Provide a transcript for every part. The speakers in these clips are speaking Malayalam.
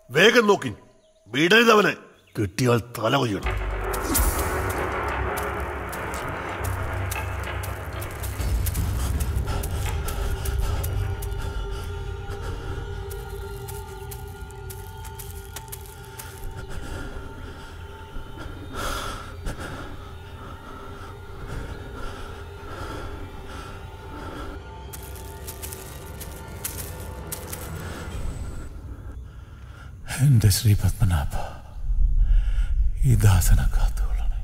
വേഗം നോക്കി വിടരുതവനെ കിട്ടിയാൽ തല കൊയ്യണം എന്റെ ശ്രീ പത്മനാഭ ഈ ദാസന കാത്തുകൊള്ളണേ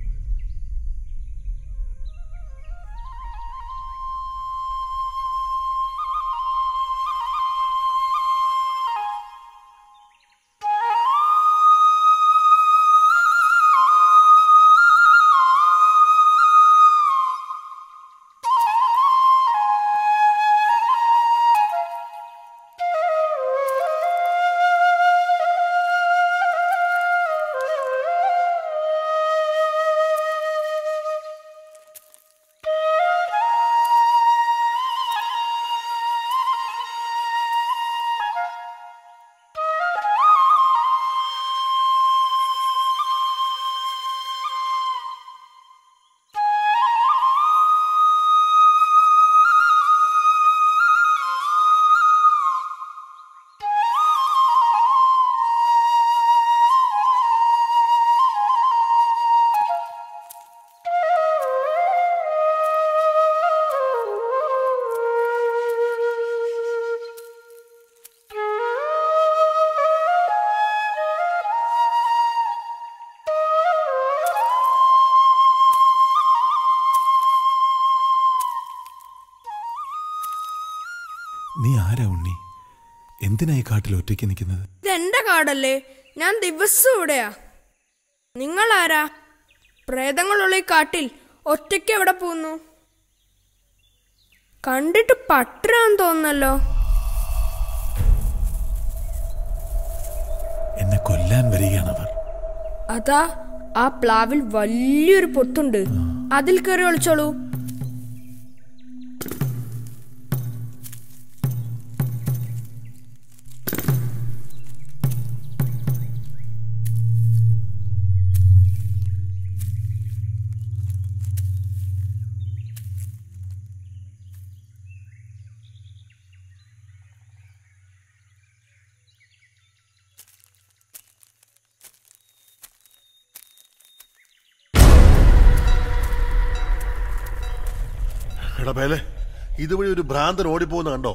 നീ ആരാ ഉണ്ണി എന്തിനാ ഈ കാട്ടിൽ ഒറ്റയ്ക്ക് നിൽക്കുന്നത് ഇതെന്റെ കാടല്ലേ ഞാൻ ദിവസം ഇവിടെയാ നിങ്ങൾ ആരാ പ്രേതങ്ങളുള്ള ഈ കാട്ടിൽ ഒറ്റയ്ക്ക് എവിടെ പോകുന്നു കണ്ടിട്ട് പട്ടരാന്ന് തോന്നുന്നല്ലോ എന്നെ കൊല്ലാൻ വരികയാണവർ അതാ ആ പ്ലാവിൽ വലിയൊരു പൊത്തുണ്ട് അതിൽ കയറി ഒളിച്ചോളൂ എടാ പേലെ ഇതുവഴി ഒരു ഭ്രാന്തൻ ഓടിപ്പോകുന്ന കണ്ടോ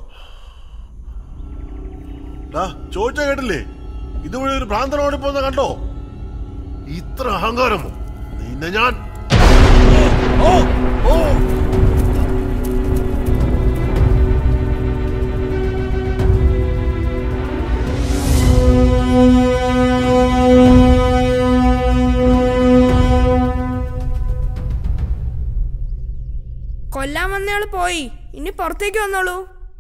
ഡാ ചോദിച്ച കേട്ടില്ലേ ഇതുവഴി ഒരു ഭ്രാന്തൻ ഓടിപ്പോകുന്ന കണ്ടോ ഇത്ര അഹങ്കാരമോ നിന്നെ ഞാൻ ഓ ഓ കൊല്ലാൻ വന്നയാള് പോയി ഇനി പുറത്തേക്ക് വന്നോളൂ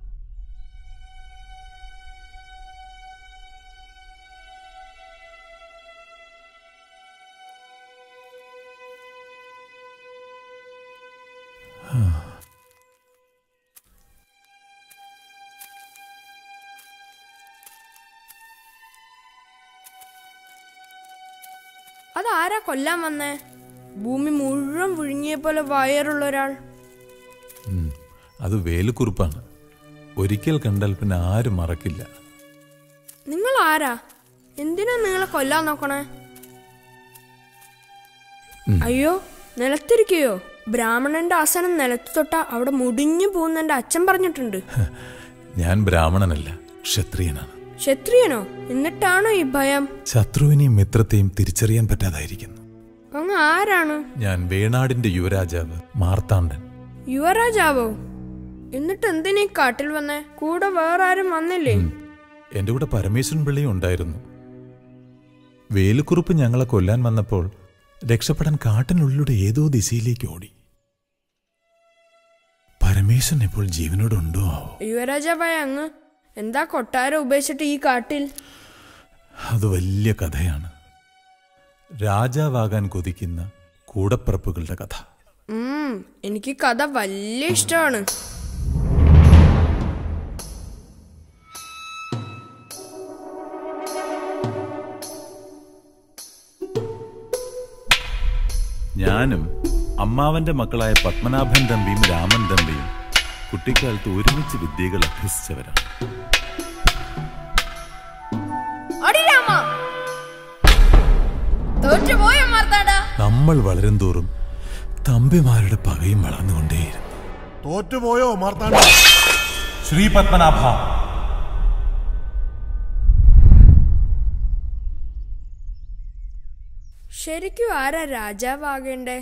അതാരാ കൊല്ലാൻ വന്നേ ഭൂമി മുഴുവൻ വിഴുങ്ങിയ പോലെ വയറുള്ള ഒരാൾ ഉം, അത് വേലുക്കുറുപ്പാണ് ഒരിക്കൽ കണ്ടാൽ പിന്നെ ആരും മറക്കില്ല നിങ്ങൾ ആരാ എന്തിനാ നിങ്ങളെ കൊല്ലാൻ നോക്കണേ അയ്യോ നിലത്തിരിക്കയോ ബ്രാഹ്മണന്റെ ആസനം നിലത്ത് തൊട്ട അവിടെ മുടിഞ്ഞു പോകുന്ന എന്റെ അച്ഛൻ പറഞ്ഞിട്ടുണ്ട് ഞാൻ ബ്രാഹ്മണനല്ല ക്ഷത്രിയനാണ് ക്ഷത്രിയനോ എന്നിട്ടാണോ ഈ ഭയം ശത്രുവിനെയും മിത്രത്തെയും തിരിച്ചറിയാൻ പറ്റാതായിരിക്കുന്നു അങ്ങ് ആരാണ് ഞാൻ വേണാടിന്റെ യുവരാജാവ് മാർത്താണ്ഡൻ യുവരാജാവോ എന്നിട്ട് എന്തിനീ കാട്ടിൽ വന്നേ കൂടെ വേറെ ആരും വന്നില്ലേ എന്റെ കൂടെ പരമേശ്വരൻ പിള്ളിയും ഉണ്ടായിരുന്നു വേലുക്കുറുപ്പ് ഞങ്ങളെ കൊല്ലാൻ വന്നപ്പോൾ രക്ഷപ്പെടാൻ കാട്ടിനുള്ളിലൂടെ ഏതോ ദിശയിലേക്ക് ഓടി പരമേശ്വരൻ ഇപ്പോൾ ജീവനോടുണ്ടോ ആവോ യുവരാജാവായ അങ്ങ് എന്താ കൊട്ടാരം ഉപേക്ഷിച്ചിട്ട് ഈ കാട്ടിൽ അത് വലിയ കഥയാണ് രാജാവാകാൻ കൊതിക്കുന്ന കൂടപ്പിറപ്പുകളുടെ കഥ ഉം എനിക്ക് കഥ വലിയ ഇഷ്ടമാണ് ഞാനും അമ്മാവന്റെ മക്കളായ പത്മനാഭൻ തമ്പിയും രാമൻ തമ്പിയും കുട്ടിക്കാലത്ത് ഒരുമിച്ച് വിദ്യകൾ അഭ്യസിച്ചവരാണ് അടി രാമ തോറ്റുപോയോ മാർത്താടാ നമ്മൾ വളരും തോറും തമ്പിമാരുടെ പകയും വളർന്നുകൊണ്ടേയിരുന്നു തോറ്റുപോയോ മാർത്താണ്ഡ ശ്രീ പത്മനാഭ ശരിക്കും ആരാ രാജാവാകേണ്ടേ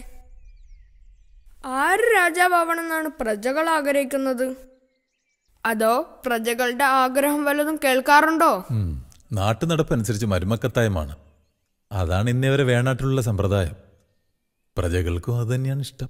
ആര് രാജാവാവണമെന്നാണ് പ്രജകൾ ആഗ്രഹിക്കുന്നത് അതോ പ്രജകളുടെ ആഗ്രഹം വല്ലതും കേൾക്കാറുണ്ടോ നാട്ടു നടപ്പനുസരിച്ച് മരുമക്കത്തായമാണ് അതാണ് ഇന്നേവരെ വേണാട്ടിലുള്ള സമ്പ്രദായം പ്രജകൾക്കും അത് തന്നെയാണ് ഇഷ്ടം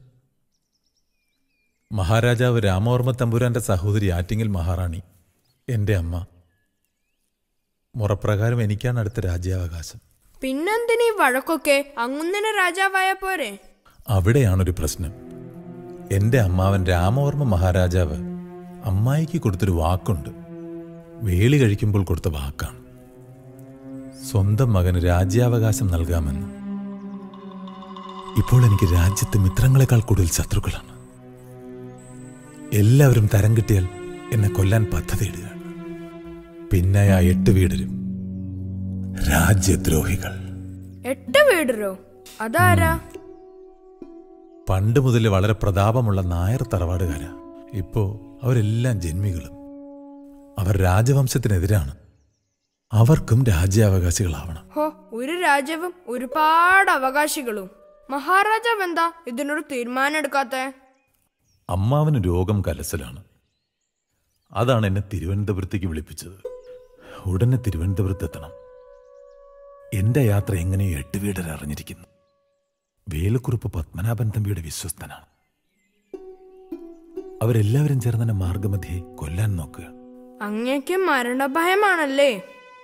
മഹാരാജാവ് രാമവർമ്മ തമ്പുരാന്റെ സഹോദരി ആറ്റിങ്ങൽ മഹാറാണി എൻ്റെ അമ്മ മുറപ്രകാരം എനിക്കാണ് അടുത്ത രാജ്യാവകാശം പിന്നെന്തിനീ വഴക്കൊക്കെ അങ്ങുന്നിന് രാജാവായ പോരെ അവിടെയാണൊരു പ്രശ്നം എൻ്റെ അമ്മാവൻ രാമവർമ്മ മഹാരാജാവ് അമ്മായിക്ക് കൊടുത്തൊരു വാക്കുണ്ട് വേളി കഴിക്കുമ്പോൾ കൊടുത്ത വാക്കാണ് സ്വന്തം മകന് രാജ്യാവകാശം നൽകാമെന്ന് ഇപ്പോൾ എനിക്ക് രാജ്യത്ത് മിത്രങ്ങളെക്കാൾ കൂടുതൽ ശത്രുക്കളാണ് എല്ലാവരും തരം കിട്ടിയാൽ എന്നെ കൊല്ലാൻ പദ്ധതിയിടുകയാണ് പിന്നെ ആ എട്ട് വീടരും രാജ്യദ്രോഹികൾ എട്ട് വീടരോ അതാരാ പണ്ട് മുതൽ വളരെ പ്രതാപമുള്ള നായർ തറവാടുകാരാ ഇപ്പോ അവരെല്ലാം ജന്മികളും അവർ രാജവംശത്തിനെതിരാണ് അവർക്കും രാജ്യാവകാശികളാവണം ഹോ ഒരു രാജ്യവും ഒരുപാട് അവകാശികളും മഹാരാജാവ് എന്താ ഇതിനൊരു തീരുമാനം എടുക്കാത്തെ അമ്മാവന് രോഗം കലസലാണ് അതാണ് എന്നെ തിരുവനന്തപുരത്തേക്ക് വിളിപ്പിച്ചത് ഉടനെ തിരുവനന്തപുരത്തെത്തണം എന്റെ യാത്ര എങ്ങനെയോ എട്ട് വീടർ അറിഞ്ഞിരിക്കുന്നു വേലുക്കുറുപ്പ് പത്മനാഭൻ തമ്പിയുടെ വിശ്വസ്തനാണ് അവരെല്ലാവരും ചേർന്ന് എന്നെ മാർഗമധ്യേ കൊല്ലാൻ നോക്കുക അങ്ങേക്ക് മരണഭയമാണല്ലേ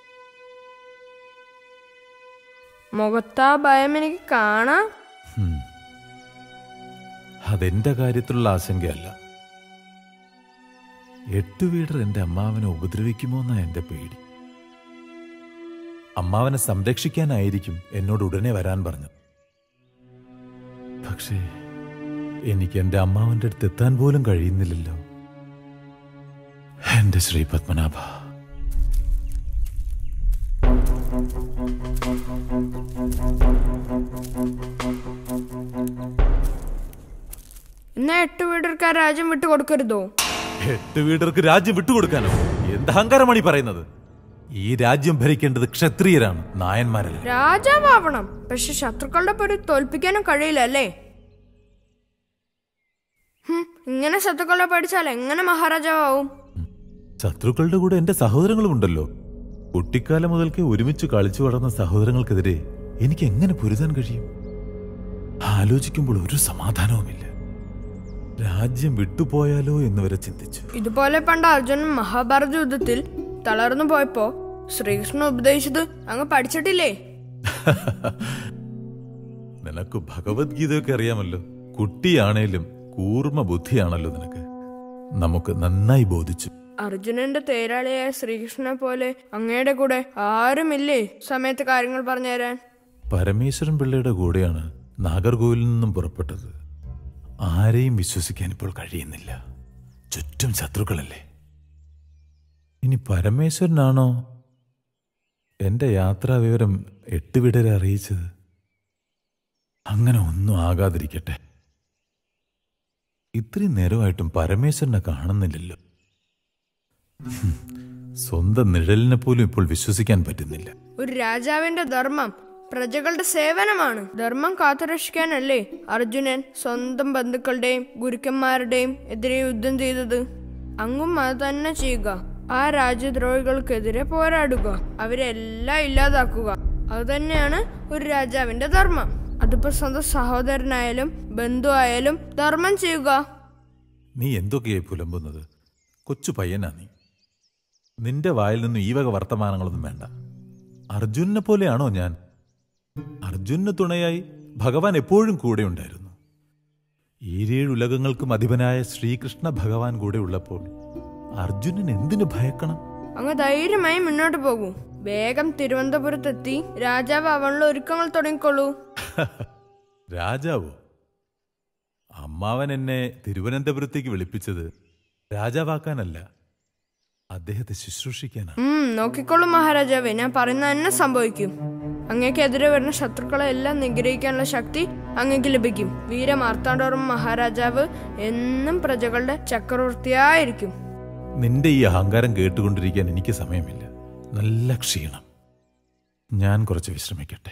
മുഖത്താ ഭയം എനിക്ക് കാണാം അതെന്റെ കാര്യത്തിലുള്ള ആശങ്കയല്ല എട്ട് വീടർ എന്റെ അമ്മാവനെ ഉപദ്രവിക്കുമോ എന്നാ എന്റെ പേടി അമ്മാവനെ സംരക്ഷിക്കാനായിരിക്കും എന്നോട് ഉടനെ വരാൻ പറഞ്ഞത് പക്ഷേ എനിക്ക് എന്റെ അമ്മാവന്റെ അടുത്ത് എത്താൻ പോലും കഴിയുന്നില്ലല്ലോ എന്റെ ശ്രീ പത്മനാഭ എന്നാ എട്ട് വീടർക്ക് ആ രാജ്യം വിട്ടു കൊടുക്കരുതോ എട്ട് വീടർക്ക് രാജ്യം വിട്ടുകൊടുക്കാനോ എന്ത് അഹങ്കാരമാണ് ഈ പറയുന്നത് ഈ രാജ്യം ഭരിക്കേണ്ടത് ക്ഷത്രിയരാണ് നായന്മാരല്ല രാജാവാവണം പക്ഷെ ശത്രുക്കളുടെ പേര് തോൽപ്പിക്കാനും കഴിയില്ല അല്ലേ ഹും, ഇങ്ങനെ ശത്രുക്കളെ പഠിച്ചാൽ എങ്ങനെ മഹാരാജാവും ശത്രുക്കളുടെ കൂടെ എന്റെ സഹോദരങ്ങളും ഉണ്ടല്ലോ കുട്ടിക്കാലം മുതൽക്കേ ഒരുമിച്ച് കളിച്ചു വളർന്ന സഹോദരങ്ങൾക്കെതിരെ എനിക്ക് എങ്ങനെ പൊരുതാൻ കഴിയും ആലോചിക്കുമ്പോൾ ഒരു സമാധാനവുമില്ല രാജ്യം വിട്ടുപോയാലോ എന്ന് വരെ ചിന്തിച്ചു ഇതുപോലെ പണ്ട് അർജുനൻ മഹാഭാരത യുദ്ധത്തിൽ തളർന്നു പോയപ്പോ ശ്രീകൃഷ്ണൻ ഉപദേശിച്ചത് അങ്ങ് പഠിച്ചിട്ടില്ലേ നിനക്ക് ഭഗവത്ഗീതയൊക്കെ അറിയാമല്ലോ കുട്ടിയാണേലും കൂർമ്മ ബുദ്ധിയാണല്ലോ നിനക്ക് നമുക്ക് നന്നായി ബോധിച്ചു അർജുനന്റെ തേരാളിയായ ശ്രീകൃഷ്ണനെ പോലെ അങ്ങയുടെ കൂടെ ആരുമില്ലേ സമയത്ത് കാര്യങ്ങൾ പറഞ്ഞുതരാൻ പരമേശ്വരൻ പിള്ളയുടെ കൂടെയാണ് നാഗർകോവിലിൽ നിന്നും പുറപ്പെട്ടത് ആരെയും വിശ്വസിക്കാൻ ഇപ്പോൾ കഴിയുന്നില്ല ചുറ്റും ശത്രുക്കളല്ലേ ഇനി പരമേശ്വരനാണോ എന്റെ യാത്രാ വിവരം എട്ട് വിടരെ അറിയിച്ചത് അങ്ങനെ ഒന്നും ആകാതിരിക്കട്ടെ ഇത്രയും നേരമായിട്ടും പരമേശ്വരനെ കാണുന്നില്ലല്ലോ ഹും, സ്വന്തം നിഴലിനെ പോലും ഇപ്പോൾ വിശ്വസിക്കാൻ പറ്റുന്നില്ല ഒരു രാജാവിന്റെ ധർമ്മം പ്രജകളുടെ സേവനമാണ് ധർമ്മം കാത്തുരക്ഷിക്കാനല്ലേ അർജുനൻ സ്വന്തം ബന്ധുക്കളുടെയും ഗുരുക്കന്മാരുടെയും എതിരെ യുദ്ധം ചെയ്തത് അങ്ങും അത് തന്നെ ചെയ്യുക ആ രാജ്യദ്രോഹികൾക്കെതിരെ പോരാടുക അവരെല്ലാം ഇല്ലാതാക്കുക അത് തന്നെയാണ് ഒരു രാജാവിന്റെ ധർമ്മം അതിപ്പോ സ്വന്തം സഹോദരനായാലും ബന്ധുവായാലും ധർമ്മം ചെയ്യുക നീ എന്തൊക്കെയായി പുലമ്പുന്നത് കൊച്ചു പയ്യനാ നീ നിന്റെ വായിൽ നിന്നും ഈ വക വർത്തമാനങ്ങളൊന്നും വേണ്ട അർജുനെ പോലെയാണോ ഞാൻ അർജുന് തുണയായി ഭഗവാൻ എപ്പോഴും കൂടെ ഉണ്ടായിരുന്നു ഈരേഴ് ഉലകങ്ങൾക്കും അധിപനായ ശ്രീകൃഷ്ണ ഭഗവാൻ കൂടെ ഉള്ളപ്പോൾ അർജുനൻ എന്തിനു ഭയക്കണം അങ്ങ് ധൈര്യമായി മുന്നോട്ട് പോകൂ വേഗം തിരുവനന്തപുരത്തെത്തി രാജാവ് അവനുള്ള ഒരുക്കങ്ങൾ തുടങ്ങിക്കോളൂ രാജാവോ അമ്മാവൻ എന്നെ തിരുവനന്തപുരത്തേക്ക് വിളിപ്പിച്ചത് രാജാവാക്കാനല്ല അദ്ദേഹത്തെ ശുശ്രൂഷിക്കാനാണ് ഉം നോക്കിക്കോളൂ മഹാരാജാവേ ഞാൻ പറയുന്ന തന്നെ സംഭവിക്കും അങ്ങേക്കെതിരെ വരുന്ന ശത്രുക്കളെ എല്ലാം നിഗ്രഹിക്കാനുള്ള ശക്തി അങ്ങേക്ക് ലഭിക്കും വീര മാർത്താണ്ഡവർമ്മ മഹാരാജാവ് എന്നും പ്രജകളുടെ ചക്രവർത്തിയായിരിക്കും നിന്റെ ഈ അഹങ്കാരം കേട്ടുകൊണ്ടിരിക്കാൻ എനിക്ക് സമയമില്ല നല്ല ക്ഷീണം ഞാൻ കുറച്ച് വിശ്രമിക്കട്ടെ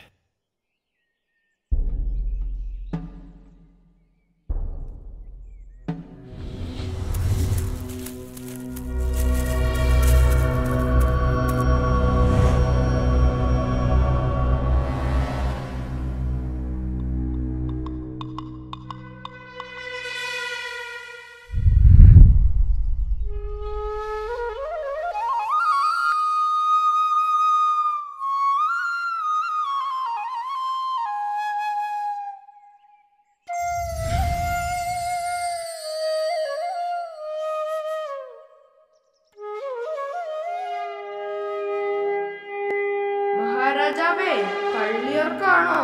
മഹാരാജാവേ പള്ളിയോർക്കാണോ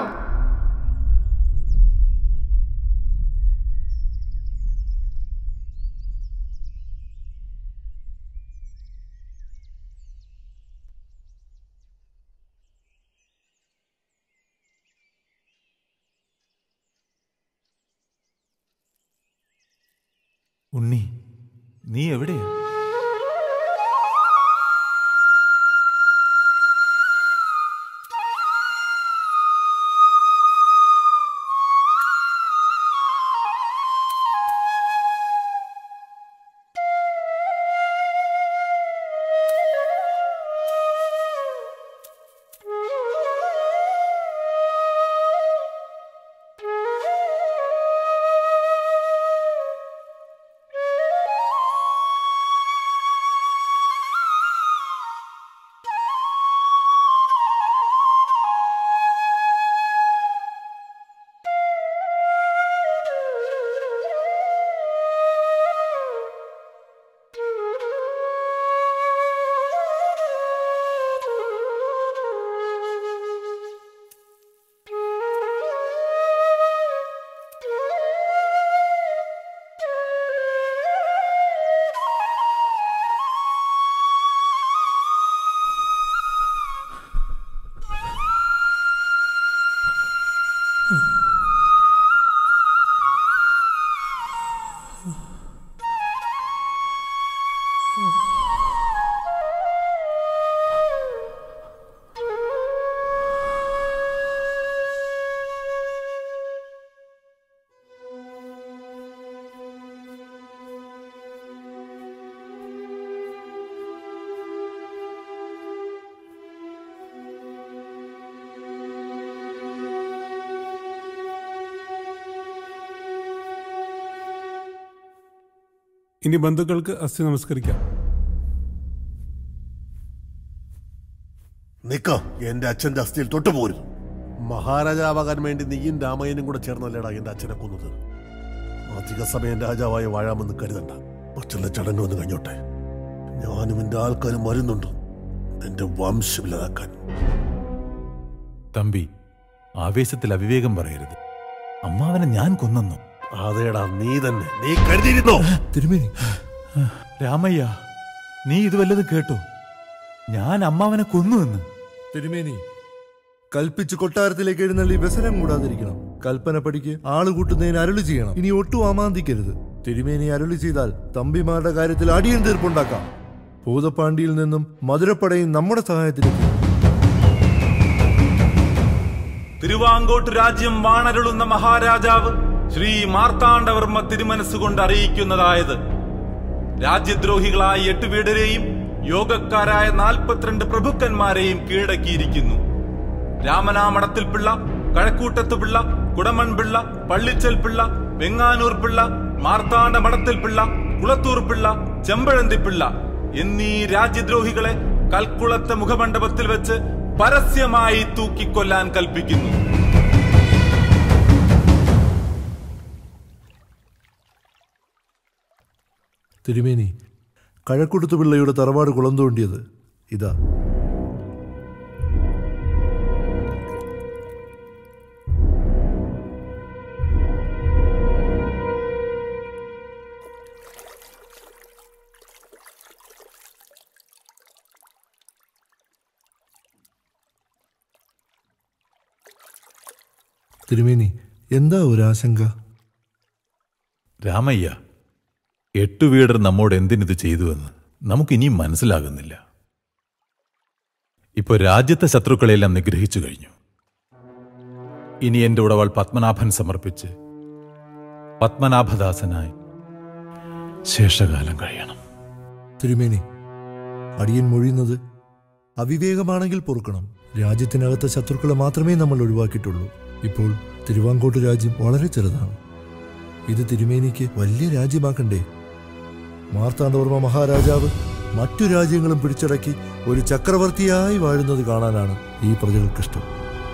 ഉണ്ണി നീ എവിടെയാ ഇനി ബന്ധുക്കൾക്ക് അസ്ഥി നമസ്കരിക്കാം നിക്ക എന്റെ അച്ഛന്റെ അസ്ഥിയിൽ തൊട്ടുപോരുന്നു മഹാരാജാവാകാൻ വേണ്ടി നീയും രാമയ്യനും കൂടെ ചേർന്നല്ലേടാ എന്റെ അച്ഛനെ കൊന്നത് അധിക സമയം രാജാവായി വാഴാമെന്ന് കരുതണ്ട മറ്റുള്ള ചടങ്ങ് ഒന്ന് കഴിഞ്ഞോട്ടെ ഞാനും എന്റെ ആൾക്കാരും വരുന്നുണ്ട് നിന്റെ വംശമില്ലാതാക്കാൻ തമ്പി ആവേശത്തിൽ അവിവേകം പറയരുത് അമ്മാവനെ ഞാൻ കൊന്നെന്നു അതേടാ നീ തന്നെ നീ കരുതിയിരുന്നോ തിരുമേനി രാമയ്യ നീ ഇത് വല്ലതും കേട്ടോ ഞാൻ അമ്മാവനെ കൊന്നുവെന്ന് തിരുമേനി കൽപ്പിച്ച് കൊട്ടാരത്തിലേക്ക് എഴുന്നള്ളി വ്യസനം കൂടാതിരിക്കണം കൽപ്പന പഠിക്ക് ആള് കൂട്ടുന്നതിന് അരുളി ചെയ്യണം ഇനി ഒട്ടും അമാന്തിക്കരുത് തിരുമേനി അരുളി ചെയ്താൽ തമ്പിമാരുടെ കാര്യത്തിൽ അടിയൻ തീർപ്പുണ്ടാക്കാം ഭൂതപ്പാണ്ടിയിൽ നിന്നും മധുരപ്പടയും നമ്മുടെ സഹായത്തിലേക്ക് തിരുവാങ്കോട്ട് രാജ്യം വാണരുളുന്ന മഹാരാജാവ് ശ്രീ മാർത്താണ്ഡവർമ്മ തിരുമനസ്സുകൊണ്ട് അറിയിക്കുന്നതായത് രാജ്യദ്രോഹികളായ എട്ട് വീടരെയും യോഗക്കാരായ നാൽപ്പത്തിരണ്ട് പ്രഭുക്കന്മാരെയും കീഴടക്കിയിരിക്കുന്നു രാമനാമടത്തിൽ പിള്ള കഴക്കൂട്ടത്ത് പിള്ള കുടമൺ പിള്ള പള്ളിച്ചൽ പിള്ള വെങ്ങാനൂർ പിള്ള മാർത്താണ്ഡ മടത്തിൽ പിള്ള കുളത്തൂർ പിള്ള ചെമ്പഴന്തി പിള്ള എന്നീ രാജ്യദ്രോഹികളെ കൽക്കുളത്തെ മുഖമണ്ഡപത്തിൽ വെച്ച് പരസ്യമായി തൂക്കിക്കൊല്ലാൻ കൽപ്പിക്കുന്നു തിരുമേനി കഴക്കുടുത്തു പിള്ളയുടെ തറവാട് കുളം തോണ്ടിയത് ഇതാ തിരുമേനി എന്താ ഒരു ആശങ്ക രാമയ്യ എട്ടു വീടർ നമ്മോട് എന്തിനിത് ചെയ്തുവെന്ന് നമുക്കിനിയും മനസ്സിലാകുന്നില്ല ഇപ്പൊ രാജ്യത്തെ ശത്രുക്കളെല്ലാം നിഗ്രഹിച്ചു കഴിഞ്ഞു ഇനി എന്റെ ഉടവാൾ പത്മനാഭൻ സമർപ്പിച്ച് പത്മനാഭദാസനായി ശേഷകാലം കഴിയണം തിരുമേനി അടിയൻ മൊഴിയുന്നത് അവിവേകമാണെങ്കിൽ പൊറുക്കണം രാജ്യത്തിനകത്തെ ശത്രുക്കളെ മാത്രമേ നമ്മൾ ഒഴിവാക്കിയിട്ടുള്ളൂ ഇപ്പോൾ തിരുവാങ്കോട്ട് രാജ്യം വളരെ ചെറുതാണ് ഇത് തിരുമേനിക്ക് വലിയ രാജ്യമാക്കണ്ടേ മാർത്താണ്ഡവർമ്മ മഹാരാജാവ് മറ്റു രാജ്യങ്ങളും പിടിച്ചടക്കി ഒരു ചക്രവർത്തിയായി വാഴുന്നത് കാണാനാണ് ഈ പ്രജകൾക്കിഷ്ടം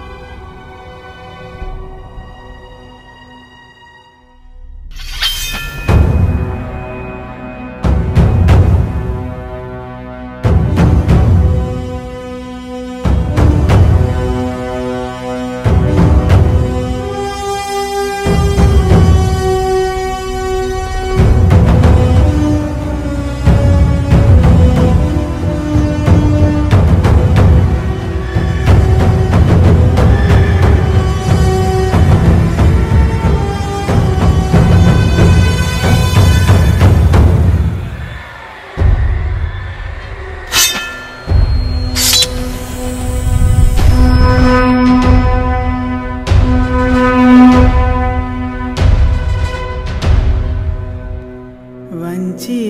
वञ्चि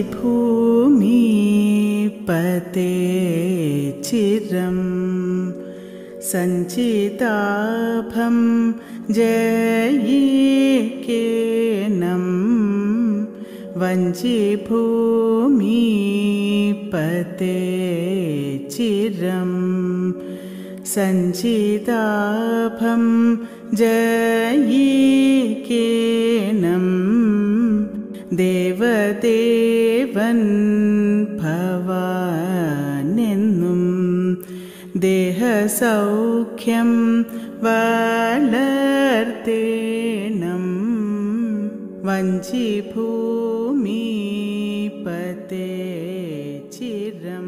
भूमिपते चिरं सञ्चिताभं जयिकेनं वञ्चि भूमिपते चिरं सञ्चिताभं जयिकेनम् ദേവദേവൻ ഭവാനെന്നും ദേഹസൗഖ്യം വളർത്തേണം വഞ്ചി ഭൂമിപതേ ചിരം